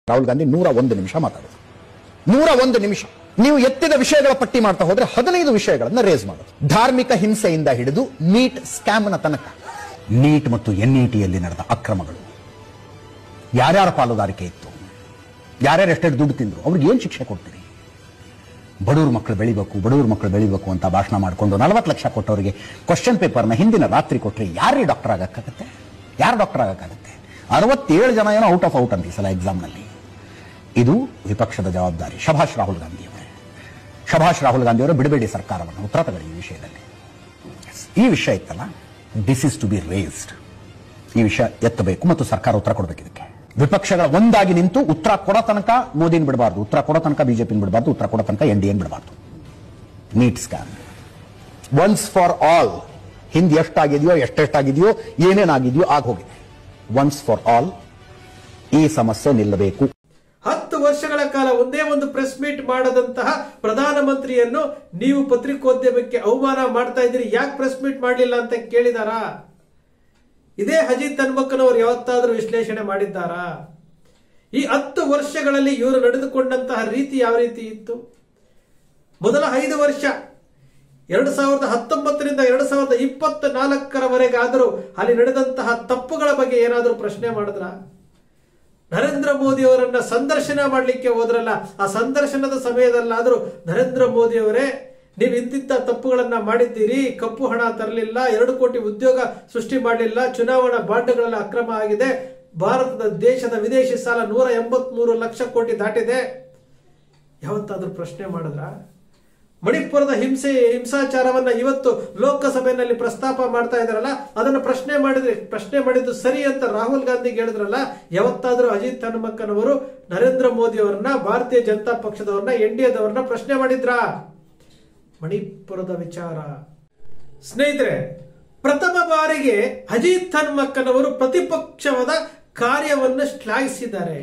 ರಾಹುಲ್ ಗಾಂಧಿ ನೂರ ಒಂದು ನಿಮಿಷ ಮಾತಾಡೋದು ನೂರ ಒಂದು ನಿಮಿಷ ನೀವು ಎತ್ತಿದ ವಿಷಯಗಳ ಪಟ್ಟಿ ಮಾಡ್ತಾ ಹೋದ್ರೆ ಹದಿನೈದು ವಿಷಯಗಳನ್ನ ರೇಸ್ ಮಾಡೋದು ಧಾರ್ಮಿಕ ಹಿಂಸೆಯಿಂದ ಹಿಡಿದು ನೀಟ್ ಸ್ಕ್ಯಾಮ್ನ ತನಕ ನೀಟ್ ಮತ್ತು ಎನ್ಇಟಿಯಲ್ಲಿ ನಡೆದ ಅಕ್ರಮಗಳು ಯಾರ್ಯಾರ ಪಾಲುದಾರಿಕೆ ಇತ್ತು ಯಾರ್ಯಾರು ಎಷ್ಟೆಷ್ಟು ದುಡ್ಡು ತಿಂದ್ರು ಅವ್ರಿಗೆ ಏನು ಶಿಕ್ಷೆ ಕೊಡ್ತೀರಿ ಬಡವ್ರ ಮಕ್ಕಳು ಬೆಳಿಬೇಕು ಬಡವ್ರ ಮಕ್ಕಳು ಬೆಳಿಬೇಕು ಅಂತ ಭಾಷಣ ಮಾಡಿಕೊಂಡು ನಲವತ್ತು ಲಕ್ಷ ಕೊಟ್ಟವರಿಗೆ ಕ್ವಶನ್ ಪೇಪರ್ನ ಹಿಂದಿನ ರಾತ್ರಿ ಕೊಟ್ಟರೆ ಯಾರೇ ಡಾಕ್ಟರ್ ಆಗಕ್ಕಾಗತ್ತೆ ಯಾರು ಡಾಕ್ಟರ್ ಆಗಕ್ಕಾಗತ್ತೆ ಅರವತ್ತೇಳು ಜನ ಏನೋ ಔಟ್ ಆಫ್ ಔಟ್ ಅಂತ ಈ ಸಲ ಎಕ್ಸಾಮ್ನಲ್ಲಿ ಇದು ವಿಪಕ್ಷದ ಜವಾಬ್ದಾರಿ ಶಭಾಷ್ ರಾಹುಲ್ ಗಾಂಧಿ ಅವರೇ ಶಭಾಷ್ ರಾಹುಲ್ ಗಾಂಧಿ ಅವರು ಬಿಡಬೇಡಿ ಸರ್ಕಾರವನ್ನು ಉತ್ತರ ತಗೊಳ್ಳಿ ಈ ವಿಷಯದಲ್ಲಿ ಈ ವಿಷಯ ಇತ್ತಲ್ಲ this is to be raised ಈ ವಿಷಯ ಎತ್ತಬೇಕು ಮತ್ತು ಸರ್ಕಾರ ಉತ್ತರ ಕೊಡಬೇಕು ಇದಕ್ಕೆ ವಿಪಕ್ಷಗಳ ಒಂದಾಗಿ ನಿಂತು ಉತ್ತರ ಕೊಡೋ ತನಕ ಮೋದಿನ ಬಿಡಬಾರ್ದು ಉತ್ತರ ಕೊಡೋ ತನಕ ಬಿಜೆಪಿನ ಬಿಡಬಾರ್ದು ಉತ್ತರ ಕೊಡೋ ತನಕ ಎನ್ ಡಿ ಎನ್ ಬಿಡಬಾರ್ದು NEET scam once for all ಹಿಂದೆ ಎಷ್ಟಾಗಿದೆಯೋ ಎಷ್ಟೆಷ್ಟಾಗಿದೆಯೋ ಏನೇನಾಗಿದೆಯೋ ಆಗ ಹೋಗಿದೆ ಒನ್ಸ್ ಫಾರ್ ಆಲ್ ಈ ಸಮಸ್ಯೆ ನಿಲ್ಲಬೇಕು ಹತ್ತು ವರ್ಷಗಳ ಕಾಲ ಒಂದೇ ಒಂದು ಪ್ರೆಸ್ ಮೀಟ್ ಮಾಡದಂತಹ ಪ್ರಧಾನಮಂತ್ರಿಯನ್ನು ನೀವು ಪತ್ರಿಕೋದ್ಯಮಕ್ಕೆ ಅವಮಾನ ಮಾಡ್ತಾ ಇದ್ದೀರಿ ಯಾಕೆ ಪ್ರೆಸ್ ಮೀಟ್ ಮಾಡಲಿಲ್ಲ ಅಂತ ಕೇಳಿದಾರಾ ಇದೇ ಅಜಿತ್ ಹನ್ಮಕ್ಕನವರು ಯಾವತ್ತಾದ್ರೂ ವಿಶ್ಲೇಷಣೆ ಮಾಡಿದ್ದಾರಾ ಈ ಹತ್ತು ವರ್ಷಗಳಲ್ಲಿ ಇವರು ನಡೆದುಕೊಂಡಂತಹ ರೀತಿ ಯಾವ ರೀತಿ ಇತ್ತು ಮೊದಲ ಐದು ವರ್ಷ ಎರಡು ಸಾವಿರದ ಹತ್ತೊಂಬತ್ತರಿಂದ ಎರಡು ಸಾವಿರದ ಇಪ್ಪತ್ತ ನಾಲ್ಕರವರೆಗಾದರೂ ಅಲ್ಲಿ ನಡೆದಂತಹ ತಪ್ಪುಗಳ ಬಗ್ಗೆ ಏನಾದರೂ ಪ್ರಶ್ನೆ ಮಾಡಿದ್ರ ನರೇಂದ್ರ ಮೋದಿ ಅವರನ್ನ ಸಂದರ್ಶನ ಮಾಡಲಿಕ್ಕೆ ಹೋದ್ರಲ್ಲ ಆ ಸಂದರ್ಶನದ ಸಮಯದಲ್ಲಾದರೂ ನರೇಂದ್ರ ಮೋದಿ ಅವರೇ ನೀವು ಇಂತಿಂತ ತಪ್ಪುಗಳನ್ನ ಮಾಡಿದ್ದೀರಿ ಕಪ್ಪು ಹಣ ತರಲಿಲ್ಲ ಎರಡು ಕೋಟಿ ಉದ್ಯೋಗ ಸೃಷ್ಟಿ ಮಾಡಲಿಲ್ಲ ಚುನಾವಣಾ ಬಾಂಡ್ಗಳೆಲ್ಲ ಅಕ್ರಮ ಆಗಿದೆ ಭಾರತದ ದೇಶದ ವಿದೇಶಿ ಸಾಲ ನೂರ ಎಂಬತ್ಮೂರು ಲಕ್ಷ ಕೋಟಿ ದಾಟಿದೆ ಯಾವತ್ತಾದ್ರೂ ಪ್ರಶ್ನೆ ಮಾಡಿದ್ರ ಮಣಿಪುರದ ಹಿಂಸೆ ಹಿಂಸಾಚಾರವನ್ನ ಇವತ್ತು ಲೋಕಸಭೆಯಲ್ಲಿ ಪ್ರಸ್ತಾಪ ಮಾಡ್ತಾ ಇದಾರಲ್ಲ ಅದನ್ನ ಪ್ರಶ್ನೆ ಮಾಡಿದ್ರೆ ಪ್ರಶ್ನೆ ಮಾಡಿದ್ದು ಸರಿ ಅಂತ ರಾಹುಲ್ ಗಾಂಧಿಗೆ ಹೇಳಿದ್ರಲ್ಲ ಯಾವತ್ತಾದ್ರೂ ಅಜಿತ್ ಹನುಮಕ್ಕನವರು ನರೇಂದ್ರ ಮೋದಿ ಅವರನ್ನ ಭಾರತೀಯ ಜನತಾ ಪಕ್ಷದವ್ರನ್ನ ಎನ್ ಡಿ ಎದವ್ರನ್ನ ಪ್ರಶ್ನೆ ಮಾಡಿದ್ರಾ ಮಣಿಪುರದ ವಿಚಾರ ಸ್ನೇಹಿತರೆ ಪ್ರಥಮ ಬಾರಿಗೆ ಅಜಿತ್ ಹನುಮಕ್ಕನವರು ಪ್ರತಿಪಕ್ಷವಾದ ಕಾರ್ಯವನ್ನು ಶ್ಲಾಘಿಸಿದ್ದಾರೆ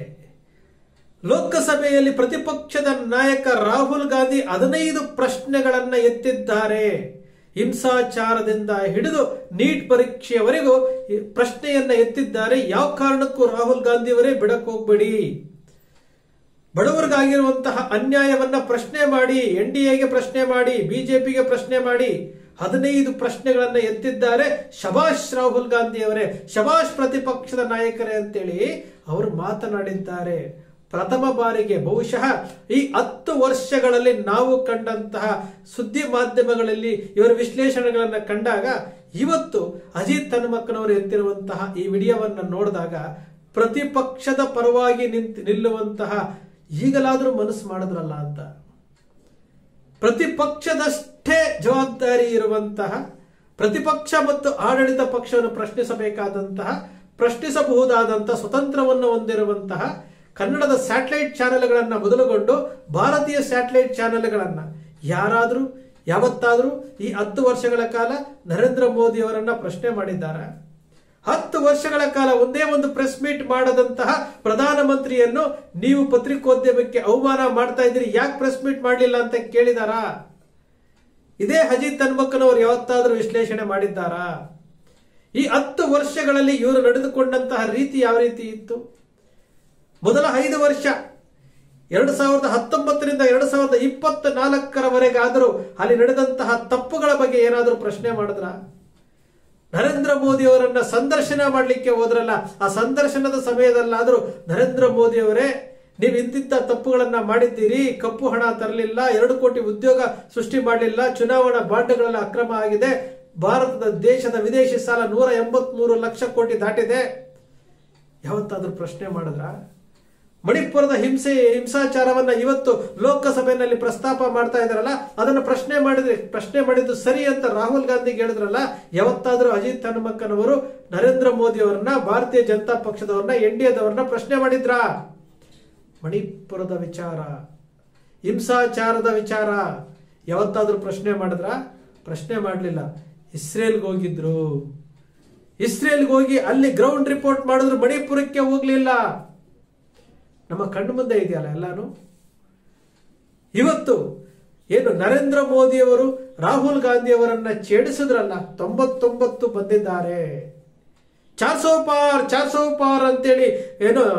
ಲೋಕಸಭೆಯಲ್ಲಿ ಪ್ರತಿಪಕ್ಷದ ನಾಯಕ ರಾಹುಲ್ ಗಾಂಧಿ ಹದಿನೈದು ಪ್ರಶ್ನೆಗಳನ್ನ ಎತ್ತಿದ್ದಾರೆ ಹಿಂಸಾಚಾರದಿಂದ ಹಿಡಿದು ನೀಟ್ ಪರೀಕ್ಷೆಯವರೆಗೂ ಈ ಪ್ರಶ್ನೆಯನ್ನ ಎತ್ತಿದ್ದಾರೆ ಯಾವ ಕಾರಣಕ್ಕೂ ರಾಹುಲ್ ಗಾಂಧಿ ಅವರೇ ಬಿಡಕ್ ಹೋಗ್ಬೇಡಿ ಬಡವರಿಗಾಗಿರುವಂತಹ ಅನ್ಯಾಯವನ್ನ ಪ್ರಶ್ನೆ ಮಾಡಿ ಎನ್ ಡಿ ಎಗೆ ಪ್ರಶ್ನೆ ಮಾಡಿ ಬಿಜೆಪಿಗೆ ಪ್ರಶ್ನೆ ಮಾಡಿ ಹದಿನೈದು ಪ್ರಶ್ನೆಗಳನ್ನ ಎತ್ತಿದ್ದಾರೆ ಶಭಾಷ್ ರಾಹುಲ್ ಗಾಂಧಿ ಅವರೇ ಶಭಾಷ್ ಪ್ರತಿಪಕ್ಷದ ನಾಯಕರೇ ಅಂತೇಳಿ ಅವರು ಮಾತನಾಡಿದ್ದಾರೆ ಪ್ರಥಮ ಬಾರಿಗೆ ಬಹುಶಃ ಈ ಹತ್ತು ವರ್ಷಗಳಲ್ಲಿ ನಾವು ಕಂಡಂತಹ ಸುದ್ದಿ ಮಾಧ್ಯಮಗಳಲ್ಲಿ ಇವರ ವಿಶ್ಲೇಷಣೆಗಳನ್ನ ಕಂಡಾಗ ಇವತ್ತು ಅಜಿತ್ ಹನುಮಕ್ಕನವರು ಎತ್ತಿರುವಂತಹ ಈ ವಿಡಿಯೋವನ್ನ ನೋಡಿದಾಗ ಪ್ರತಿಪಕ್ಷದ ಪರವಾಗಿ ನಿಂತು ನಿಲ್ಲುವಂತಹ ಈಗಲಾದರೂ ಮನಸ್ಸು ಮಾಡಿದ್ರಲ್ಲ ಅಂತ ಪ್ರತಿಪಕ್ಷದಷ್ಟೇ ಜವಾಬ್ದಾರಿ ಇರುವಂತಹ ಪ್ರತಿಪಕ್ಷ ಮತ್ತು ಆಡಳಿತ ಪಕ್ಷವನ್ನು ಪ್ರಶ್ನಿಸಬೇಕಾದಂತಹ ಪ್ರಶ್ನಿಸಬಹುದಾದಂತಹ ಸ್ವತಂತ್ರವನ್ನು ಹೊಂದಿರುವಂತಹ ಕನ್ನಡದ ಸ್ಯಾಟಲೈಟ್ ಚಾನೆಲ್ಗಳನ್ನ ಮೊದಲುಗೊಂಡು ಭಾರತೀಯ ಸ್ಯಾಟಲೈಟ್ ಚಾನೆಲ್ಗಳನ್ನ ಯಾರಾದರೂ ಯಾವತ್ತಾದರೂ ಈ ಹತ್ತು ವರ್ಷಗಳ ಕಾಲ ನರೇಂದ್ರ ಮೋದಿ ಅವರನ್ನ ಪ್ರಶ್ನೆ ಮಾಡಿದ್ದಾರೆ ಹತ್ತು ವರ್ಷಗಳ ಕಾಲ ಒಂದೇ ಒಂದು ಪ್ರೆಸ್ ಮೀಟ್ ಮಾಡದಂತಹ ಪ್ರಧಾನಮಂತ್ರಿಯನ್ನು ನೀವು ಪತ್ರಿಕೋದ್ಯಮಕ್ಕೆ ಅವಮಾನ ಮಾಡ್ತಾ ಇದ್ದೀರಿ ಯಾಕೆ ಪ್ರೆಸ್ ಮೀಟ್ ಮಾಡಲಿಲ್ಲ ಅಂತ ಕೇಳಿದಾರಾ ಇದೇ ಅಜಿತ್ ಹನ್ಮಕ್ಕನವರು ಯಾವತ್ತಾದ್ರೂ ವಿಶ್ಲೇಷಣೆ ಮಾಡಿದ್ದಾರಾ ಈ ಹತ್ತು ವರ್ಷಗಳಲ್ಲಿ ಇವರು ನಡೆದುಕೊಂಡಂತಹ ರೀತಿ ಯಾವ ರೀತಿ ಇತ್ತು ಮೊದಲ ಐದು ವರ್ಷ ಎರಡು ಸಾವಿರದ ಹತ್ತೊಂಬತ್ತರಿಂದ ಎರಡು ಸಾವಿರದ ಇಪ್ಪತ್ತ ನಾಲ್ಕರವರೆಗಾದರೂ ಅಲ್ಲಿ ನಡೆದಂತಹ ತಪ್ಪುಗಳ ಬಗ್ಗೆ ಏನಾದರೂ ಪ್ರಶ್ನೆ ಮಾಡಿದ್ರ ನರೇಂದ್ರ ಮೋದಿ ಅವರನ್ನ ಸಂದರ್ಶನ ಮಾಡಲಿಕ್ಕೆ ಹೋದ್ರಲ್ಲ ಆ ಸಂದರ್ಶನದ ಸಮಯದಲ್ಲಾದರೂ ನರೇಂದ್ರ ಮೋದಿ ಅವರೇ ನೀವು ಇಂತಿಂತ ತಪ್ಪುಗಳನ್ನ ಮಾಡಿದ್ದೀರಿ ಕಪ್ಪು ಹಣ ತರಲಿಲ್ಲ ಎರಡು ಕೋಟಿ ಉದ್ಯೋಗ ಸೃಷ್ಟಿ ಮಾಡಲಿಲ್ಲ ಚುನಾವಣಾ ಬಾಂಡ್ಗಳೆಲ್ಲ ಅಕ್ರಮ ಆಗಿದೆ ಭಾರತದ ದೇಶದ ವಿದೇಶಿ ಸಾಲ ನೂರ ಎಂಬತ್ಮೂರು ಲಕ್ಷ ಕೋಟಿ ದಾಟಿದೆ ಯಾವತ್ತಾದ್ರೂ ಪ್ರಶ್ನೆ ಮಾಡಿದ್ರ ಮಣಿಪುರದ ಹಿಂಸೆ ಹಿಂಸಾಚಾರವನ್ನ ಇವತ್ತು ಲೋಕಸಭೆಯಲ್ಲಿ ಪ್ರಸ್ತಾಪ ಮಾಡ್ತಾ ಇದಾರಲ್ಲ ಅದನ್ನ ಪ್ರಶ್ನೆ ಮಾಡಿದ್ರೆ ಪ್ರಶ್ನೆ ಮಾಡಿದ್ದು ಸರಿ ಅಂತ ರಾಹುಲ್ ಗಾಂಧಿಗೆ ಹೇಳಿದ್ರಲ್ಲ ಯಾವತ್ತಾದ್ರೂ ಅಜಿತ್ ಹನುಮಕ್ಕನವರು ನರೇಂದ್ರ ಮೋದಿ ಅವರನ್ನ ಭಾರತೀಯ ಜನತಾ ಪಕ್ಷದವ್ರನ್ನ ಎನ್ ಡಿ ಎದವ್ರನ್ನ ಪ್ರಶ್ನೆ ಮಾಡಿದ್ರಾ ಮಣಿಪುರದ ವಿಚಾರ ಹಿಂಸಾಚಾರದ ವಿಚಾರ ಯಾವತ್ತಾದ್ರೂ ಪ್ರಶ್ನೆ ಮಾಡಿದ್ರ ಪ್ರಶ್ನೆ ಮಾಡಲಿಲ್ಲ ಇಸ್ರೇಲ್ಗೆ ಹೋಗಿದ್ರು ಇಸ್ರೇಲ್ಗೆ ಹೋಗಿ ಅಲ್ಲಿ ಗ್ರೌಂಡ್ ರಿಪೋರ್ಟ್ ಮಾಡಿದ್ರು ಮಣಿಪುರಕ್ಕೆ ಹೋಗ್ಲಿಲ್ಲ ನಮ್ಮ ಕಣ್ಣು ಮುಂದೆ ಇದೆಯಲ್ಲ ಎಲ್ಲಾನು ಇವತ್ತು ಏನು ನರೇಂದ್ರ ಮೋದಿಯವರು ರಾಹುಲ್ ಗಾಂಧಿ ಅವರನ್ನ ಛೇಡಿಸಿದ್ರಲ್ಲ ತೊಂಬತ್ತೊಂಬತ್ತು ಬಂದಿದ್ದಾರೆ ಚಾರ್ಸೋ ಪಾರ್ ಚಾರ್ಸೋ ಪಾರ್ ಅಂತೇಳಿ ಏನು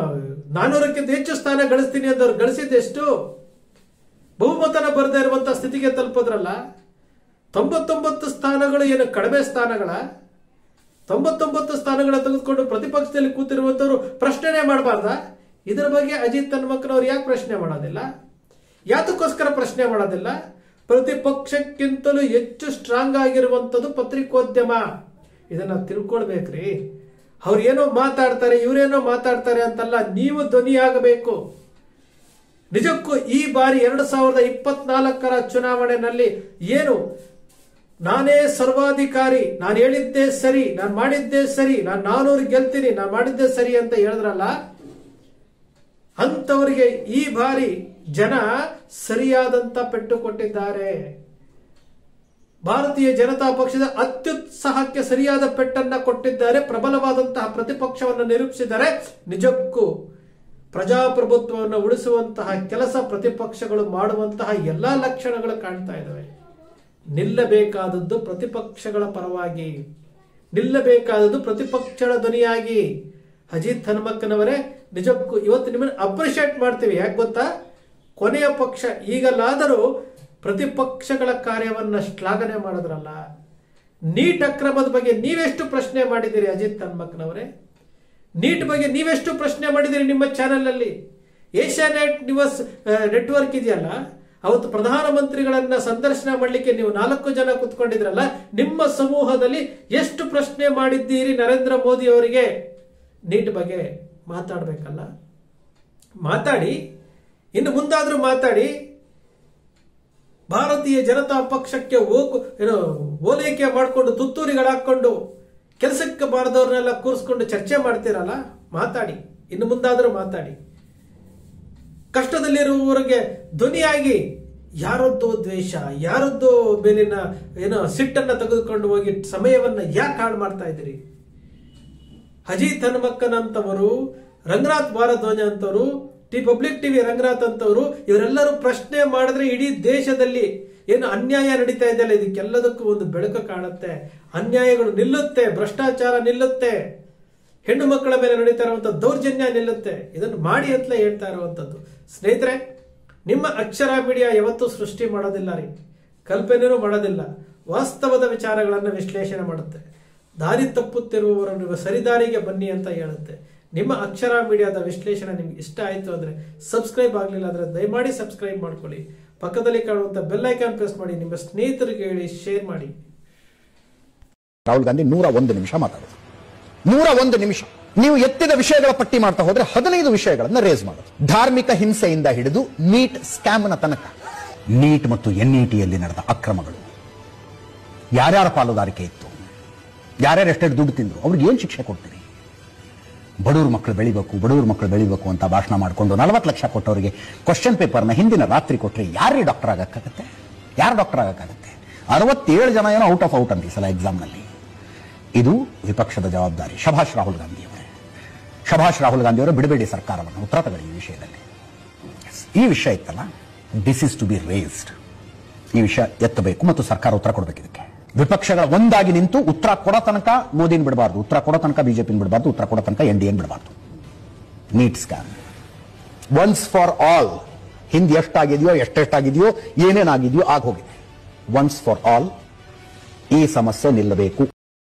ನಾನೂರಕ್ಕಿಂತ ಹೆಚ್ಚು ಸ್ಥಾನ ಗಳಿಸ್ತೀನಿ ಅಂದವ್ರು ಗಳಿಸಿದ್ದೆಷ್ಟು ಬಹುಮತನ ಬರದೇ ಇರುವಂತಹ ಸ್ಥಿತಿಗೆ ತಲುಪದ್ರಲ್ಲ ತೊಂಬತ್ತೊಂಬತ್ತು ಸ್ಥಾನಗಳು ಏನು ಕಡಿಮೆ ಸ್ಥಾನಗಳ ತೊಂಬತ್ತೊಂಬತ್ತು ಸ್ಥಾನಗಳ ತೆಗೆದುಕೊಂಡು ಪ್ರತಿಪಕ್ಷದಲ್ಲಿ ಕೂತಿರುವಂತವರು ಪ್ರಶ್ನೆನೇ ಮಾಡಬಾರ್ದ ಇದರ ಬಗ್ಗೆ ಅಜಿತ್ ಹನುಮಕ್ಕನವ್ರು ಯಾಕೆ ಪ್ರಶ್ನೆ ಮಾಡೋದಿಲ್ಲ ಯಾತಕ್ಕೋಸ್ಕರ ಪ್ರಶ್ನೆ ಮಾಡೋದಿಲ್ಲ ಪ್ರತಿಪಕ್ಷಕ್ಕಿಂತಲೂ ಹೆಚ್ಚು ಸ್ಟ್ರಾಂಗ್ ಆಗಿರುವಂಥದ್ದು ಪತ್ರಿಕೋದ್ಯಮ ಇದನ್ನ ತಿಳ್ಕೊಳ್ಬೇಕ್ರಿ ಅವ್ರು ಏನೋ ಮಾತಾಡ್ತಾರೆ ಇವರೇನೋ ಮಾತಾಡ್ತಾರೆ ಅಂತಲ್ಲ ನೀವು ಧ್ವನಿಯಾಗಬೇಕು ನಿಜಕ್ಕೂ ಈ ಬಾರಿ ಎರಡು ಸಾವಿರದ ಇಪ್ಪತ್ನಾಲ್ಕರ ಚುನಾವಣೆಯಲ್ಲಿ ಏನು ನಾನೇ ಸರ್ವಾಧಿಕಾರಿ ನಾನು ಹೇಳಿದ್ದೇ ಸರಿ ನಾನು ಮಾಡಿದ್ದೇ ಸರಿ ನಾನು ನಾನೂರು ಗೆಲ್ತೀನಿ ನಾನು ಮಾಡಿದ್ದೇ ಸರಿ ಅಂತ ಹೇಳಿದ್ರಲ್ಲ ಅಂತವರಿಗೆ ಈ ಬಾರಿ ಜನ ಸರಿಯಾದಂತ ಪೆಟ್ಟು ಕೊಟ್ಟಿದ್ದಾರೆ ಭಾರತೀಯ ಜನತಾ ಪಕ್ಷದ ಅತ್ಯುತ್ಸಾಹಕ್ಕೆ ಸರಿಯಾದ ಪೆಟ್ಟನ್ನ ಕೊಟ್ಟಿದ್ದಾರೆ ಪ್ರಬಲವಾದಂತಹ ಪ್ರತಿಪಕ್ಷವನ್ನು ನಿರೂಪಿಸಿದ್ದಾರೆ ನಿಜಕ್ಕೂ ಪ್ರಜಾಪ್ರಭುತ್ವವನ್ನು ಉಳಿಸುವಂತಹ ಕೆಲಸ ಪ್ರತಿಪಕ್ಷಗಳು ಮಾಡುವಂತಹ ಎಲ್ಲಾ ಲಕ್ಷಣಗಳು ಕಾಣ್ತಾ ಇದ್ದಾವೆ ನಿಲ್ಲಬೇಕಾದದ್ದು ಪ್ರತಿಪಕ್ಷಗಳ ಪರವಾಗಿ ನಿಲ್ಲಬೇಕಾದದ್ದು ಪ್ರತಿಪಕ್ಷಗಳ ಧ್ವನಿಯಾಗಿ ಅಜಿತ್ ಹನುಮಕ್ಕನವರೇ ನಿಜಕ್ಕೂ ಇವತ್ತು ನಿಮ್ಮನ್ನು ಅಪ್ರಿಷಿಯೇಟ್ ಮಾಡ್ತೀವಿ ಯಾಕೆ ಗೊತ್ತಾ ಕೊನೆಯ ಪಕ್ಷ ಈಗಲಾದರೂ ಪ್ರತಿಪಕ್ಷಗಳ ಕಾರ್ಯವನ್ನ ಶ್ಲಾಘನೆ ಮಾಡಿದ್ರಲ್ಲ ನೀಟ್ ಅಕ್ರಮದ ಬಗ್ಗೆ ನೀವೆಷ್ಟು ಪ್ರಶ್ನೆ ಮಾಡಿದ್ದೀರಿ ಅಜಿತ್ ಹನುಮಕ್ಕನವರೇ ನೀಟ್ ಬಗ್ಗೆ ನೀವೆಷ್ಟು ಪ್ರಶ್ನೆ ಮಾಡಿದಿರಿ ನಿಮ್ಮ ಚಾನೆಲ್ ಅಲ್ಲಿ ಏಷ್ಯಾನೆಟ್ ನ್ಯೂಸ್ ನೆಟ್ವರ್ಕ್ ಇದೆಯಲ್ಲ ಅವತ್ತು ಪ್ರಧಾನಮಂತ್ರಿಗಳನ್ನ ಸಂದರ್ಶನ ಮಾಡಲಿಕ್ಕೆ ನೀವು ನಾಲ್ಕು ಜನ ಕುತ್ಕೊಂಡಿದ್ರಲ್ಲ ನಿಮ್ಮ ಸಮೂಹದಲ್ಲಿ ಎಷ್ಟು ಪ್ರಶ್ನೆ ಮಾಡಿದ್ದೀರಿ ನರೇಂದ್ರ ಮೋದಿ ಅವರಿಗೆ ನೀಟ್ ಬಗ್ಗೆ ಮಾತಾಡಬೇಕಲ್ಲ ಮಾತಾಡಿ ಇನ್ನು ಮುಂದಾದ್ರೂ ಮಾತಾಡಿ ಭಾರತೀಯ ಜನತಾ ಪಕ್ಷಕ್ಕೆ ಓಕು ಏನೋ ಓಲೈಕೆ ಮಾಡಿಕೊಂಡು ತುತ್ತೂರಿಗಳು ಹಾಕೊಂಡು ಕೆಲಸಕ್ಕೆ ಬಾರದವ್ರನ್ನೆಲ್ಲ ಕೂರಿಸ್ಕೊಂಡು ಚರ್ಚೆ ಮಾಡ್ತೀರಲ್ಲ ಮಾತಾಡಿ ಇನ್ನು ಮುಂದಾದ್ರೂ ಮಾತಾಡಿ ಕಷ್ಟದಲ್ಲಿರುವವರಿಗೆ ಧ್ವನಿಯಾಗಿ ಯಾರದ್ದೋ ದ್ವೇಷ ಯಾರದ್ದೋ ಮೇಲಿನ ಏನೋ ಸಿಟ್ಟನ್ನ ತೆಗೆದುಕೊಂಡು ಹೋಗಿ ಸಮಯವನ್ನ ಯಾಕೆ ಹಾಳು ಮಾಡ್ತಾ ಇದ್ದೀರಿ ಅಜಿತ್ ಹನುಮಕ್ಕನಂತವರು ರಂಗನಾಥ್ ಭಾರದ್ವಾಜ ಅಂತವರು ಟಿ ಪಬ್ಲಿಕ್ ಟಿವಿ ರಂಗನಾಥ್ ಅಂತವರು ಇವರೆಲ್ಲರೂ ಪ್ರಶ್ನೆ ಮಾಡಿದ್ರೆ ಇಡೀ ದೇಶದಲ್ಲಿ ಏನು ಅನ್ಯಾಯ ನಡೀತಾ ಇದೆಯಲ್ಲ ಇದಕ್ಕೆಲ್ಲದಕ್ಕೂ ಒಂದು ಬೆಳಕು ಕಾಣುತ್ತೆ ಅನ್ಯಾಯಗಳು ನಿಲ್ಲುತ್ತೆ ಭ್ರಷ್ಟಾಚಾರ ನಿಲ್ಲುತ್ತೆ ಹೆಣ್ಣು ಮಕ್ಕಳ ಮೇಲೆ ನಡೀತಾ ಇರುವಂತಹ ದೌರ್ಜನ್ಯ ನಿಲ್ಲುತ್ತೆ ಇದನ್ನು ಮಾಡಿ ಅಂತಲೇ ಹೇಳ್ತಾ ಇರುವಂತದ್ದು ಸ್ನೇಹಿತರೆ ನಿಮ್ಮ ಅಕ್ಷರ ಮೀಡಿಯಾ ಯಾವತ್ತೂ ಸೃಷ್ಟಿ ಮಾಡೋದಿಲ್ಲ ರೀ ಕಲ್ಪನೆನೂ ಮಾಡೋದಿಲ್ಲ ವಾಸ್ತವದ ವಿಚಾರಗಳನ್ನು ವಿಶ್ಲೇಷಣೆ ಮಾಡುತ್ತೆ ದಾರಿ ತಪ್ಪುತ್ತಿರುವವರನ್ನು ಸರಿದಾರಿಗೆ ಬನ್ನಿ ಅಂತ ಹೇಳುತ್ತೆ ನಿಮ್ಮ ಅಕ್ಷರ ಮೀಡಿಯಾದ ವಿಶ್ಲೇಷಣೆ ನಿಮ್ಗೆ ಇಷ್ಟ ಆಯಿತು ಅಂದ್ರೆ ಸಬ್ಸ್ಕ್ರೈಬ್ ಆಗಲಿಲ್ಲ ಅಂದ್ರೆ ದಯಮಾಡಿ ಸಬ್ಸ್ಕ್ರೈಬ್ ಮಾಡ್ಕೊಳ್ಳಿ ಪಕ್ಕದಲ್ಲಿ ಕಾಣುವಂತ ಬೆಲ್ ಐಕಾನ್ ಪ್ರೆಸ್ ಮಾಡಿ ನಿಮ್ಮ ಸ್ನೇಹಿತರಿಗೆ ಹೇಳಿ ಶೇರ್ ಮಾಡಿ ರಾಹುಲ್ ಗಾಂಧಿ ನೂರ ಒಂದು ನಿಮಿಷ ಮಾತಾಡೋದು ನೂರ ಒಂದು ನಿಮಿಷ ನೀವು ಎತ್ತಿದ ವಿಷಯಗಳ ಪಟ್ಟಿ ಮಾಡ್ತಾ ಹೋದ್ರೆ ಹದಿನೈದು ವಿಷಯಗಳನ್ನ ರೇಸ್ ಮಾಡೋದು ಧಾರ್ಮಿಕ ಹಿಂಸೆಯಿಂದ ಹಿಡಿದು ನೀಟ್ ಸ್ಕ್ಯಾಮ್ನ ತನಕ ನೀಟ್ ಮತ್ತು ಎನ್ಇಟಿಯಲ್ಲಿ ನಡೆದ ಅಕ್ರಮಗಳು ಯಾರ್ಯಾರ ಪಾಲುದಾರಿಕೆ ಇತ್ತು ಯಾರ್ಯಾರು ಎಷ್ಟೆಷ್ಟು ದುಡ್ಡು ತಿಂದ್ರು ಅವ್ರಿಗೆ ಏನು ಶಿಕ್ಷೆ ಕೊಡ್ತೀರಿ ಬಡವ್ರ ಮಕ್ಕಳು ಬೆಳಿಬೇಕು ಬಡವ್ರ ಮಕ್ಕಳು ಬೆಳಿಬೇಕು ಅಂತ ಭಾಷಣ ಮಾಡಿಕೊಂಡು ನಲವತ್ತು ಲಕ್ಷ ಕೊಟ್ಟವರಿಗೆ ಕ್ವಶನ್ ಪೇಪರ್ನ ಹಿಂದಿನ ರಾತ್ರಿ ಕೊಟ್ಟರೆ ಯಾರೇ ಡಾಕ್ಟರ್ ಆಗಕ್ಕಾಗತ್ತೆ ಯಾರು ಡಾಕ್ಟರ್ ಆಗಕ್ಕಾಗತ್ತೆ ಅರವತ್ತೇಳು ಜನ ಏನೋ ಔಟ್ ಆಫ್ ಔಟ್ ಅಂತ ಈ ಸಲ ಎಕ್ಸಾಮ್ನಲ್ಲಿ ಇದು ವಿಪಕ್ಷದ ಜವಾಬ್ದಾರಿ ಶಭಾಷ್ ರಾಹುಲ್ ಗಾಂಧಿ ಅವರೇ ಶಭಾಷ್ ರಾಹುಲ್ ಗಾಂಧಿ ಅವರು ಬಿಡಬೇಡಿ ಸರ್ಕಾರವನ್ನು ಉತ್ತರ ತಗೊಳ್ಳಿ ಈ ವಿಷಯದಲ್ಲಿ ಈ ವಿಷಯ ಇತ್ತಲ್ಲ this is to be raised ಈ ವಿಷಯ ಎತ್ತಬೇಕು ಮತ್ತು ಸರ್ಕಾರ ಉತ್ತರ ಕೊಡಬೇಕು ಇದಕ್ಕೆ ವಿಪಕ್ಷಗಳ ಒಂದಾಗಿ ನಿಂತು ಉತ್ತರ ಕೊಡೋ ತನಕ ಮೋದಿನ ಬಿಡಬಾರ್ದು ಉತ್ತರ ಕೊಡೋ ತನಕ ಬಿಜೆಪಿನ ಬಿಡಬಾರ್ದು ಉತ್ತರ ಕೊಡೋ ತನಕ ಎನ್ ಡಿ ಎನ್ ಬಿಡಬಾರ್ದು NEET scam once for all ಹಿಂದೆ ಎಷ್ಟಾಗಿದೆಯೋ ಎಷ್ಟೆಷ್ಟಾಗಿದೆಯೋ ಏನೇನಾಗಿದೆಯೋ ಆಗ ಹೋಗಿದೆ ಒನ್ಸ್ ಫಾರ್ ಆಲ್ ಈ ಸಮಸ್ಯೆ ನಿಲ್ಲಬೇಕು